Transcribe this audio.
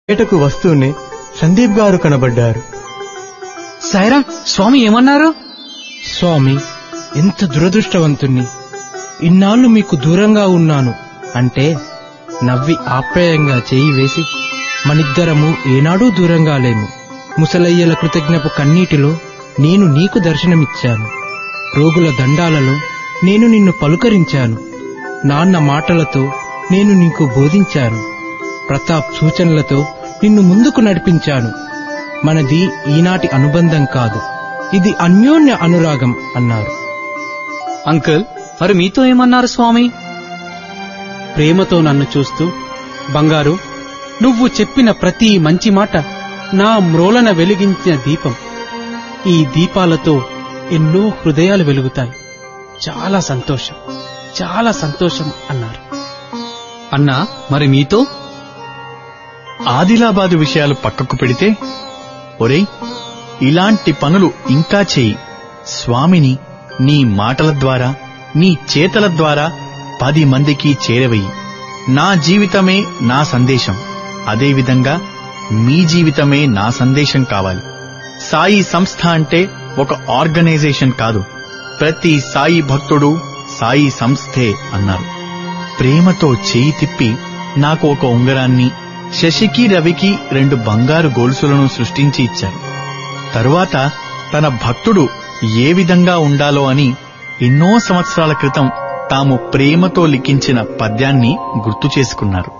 బయటకు వస్తూనే సందీప్ గారు కనబడ్డారు సాయిరాం స్వామి ఏమన్నారు స్వామి ఎంత దురదృష్టవంతుణ్ణి ఇన్నాళ్ళు మీకు దూరంగా ఉన్నాను అంటే నవ్వి ఆప్యాయంగా చేయి వేసి మనిద్దరము ఏనాడూ దూరంగా లేము ముసలయ్యల కృతజ్ఞపు కన్నీటిలో నేను నీకు దర్శనమిచ్చాను రోగుల దండాలలో నేను నిన్ను పలుకరించాను నాన్న మాటలతో నేను నీకు బోధించాను ప్రతాప్ సూచనలతో నిన్ను ముందుకు నడిపించాను మనది ఈనాటి అనుబంధం కాదు ఇది అన్యోన్య అనురాగం అన్నారు అంకుల్ మరి మీతో ఏమన్నారు స్వామి ప్రేమతో నన్ను చూస్తూ బంగారు నువ్వు చెప్పిన ప్రతి మంచి మాట నా మ్రోలన వెలిగించిన దీపం ఈ దీపాలతో ఎన్నో హృదయాలు వెలుగుతాయి చాలా సంతోషం చాలా సంతోషం అన్నారు అన్నా మరి మీతో ఆదిలాబాదు విషయాలు పక్కకు పెడితే ఒరేయ్ ఇలాంటి పనులు ఇంకా చెయ్యి స్వామిని నీ మాటల ద్వారా నీ చేతల ద్వారా పది మందికి చేరవయ్యి నా జీవితమే నా సందేశం అదేవిధంగా మీ జీవితమే నా సందేశం కావాలి సాయి సంస్థ అంటే ఒక ఆర్గనైజేషన్ కాదు ప్రతి సాయి భక్తుడు సాయి సంస్థే అన్నారు ప్రేమతో చేయి తిప్పి నాకు ఒక ఉంగరాన్ని శశికి రవికి రెండు బంగారు గొలుసులను సృష్టించి ఇచ్చారు తరువాత తన భక్తుడు ఏ విధంగా ఉండాలో అని ఎన్నో సంవత్సరాల క్రితం తాము ప్రేమతో లిఖించిన పద్యాన్ని గుర్తు చేసుకున్నారు